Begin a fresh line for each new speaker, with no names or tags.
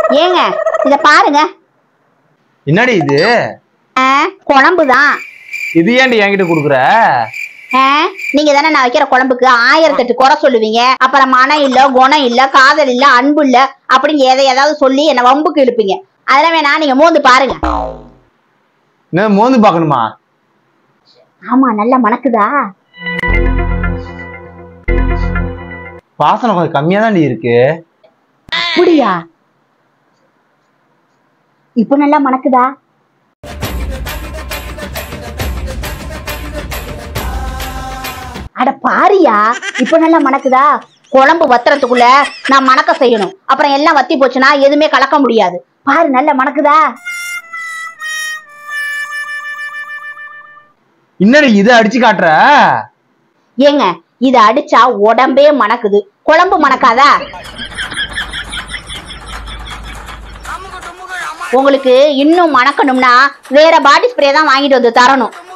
ஏங்க இத பாருங்க
என்னடி இது
குழம்பு தான்
இது ஏன்டி என்கிட்ட குடுக்குற
நீங்க தானே நான் வைக்கிற குழம்புக்கு ஆயிரத்தெட்டு குறை சொல்லுவீங்க அப்புறம் மனம் இல்ல குணம் இல்ல காதல் இல்ல அன்பு இல்ல அப்படின்னு எதை ஏதாவது சொல்லி என்ன வம்புக்கு இழுப்பீங்க அதெல்லாம் வேணா நீங்க மோந்து பாருங்க
என்ன மோந்து பார்க்கணுமா
ஆமா நல்லா மணக்குதா
வாசனை கொஞ்சம் கம்மியா தான்டி இருக்கு
அப்படியா இப்போ நல்லா மணக்குதா அட பாரியா இப்போ நல்லா மணக்குதா குழம்பு வத்துறதுக்குள்ள நான் மணக்க செய்யணும் அப்புறம் எல்லாம் வத்தி போச்சுன்னா எதுவுமே கலக்க முடியாது பாரு நல்லா மணக்குதா
என்னடி இதை அடிச்சு காட்டுற
ஏங்க இத அடிச்சா உடம்பே மணக்குது குழம்பு மணக்காதா உங்களுக்கு இன்னும் மணக்கணும்னா வேற பாடி ஸ்ப்ரே தான் வாங்கிட்டு வந்து தரணும்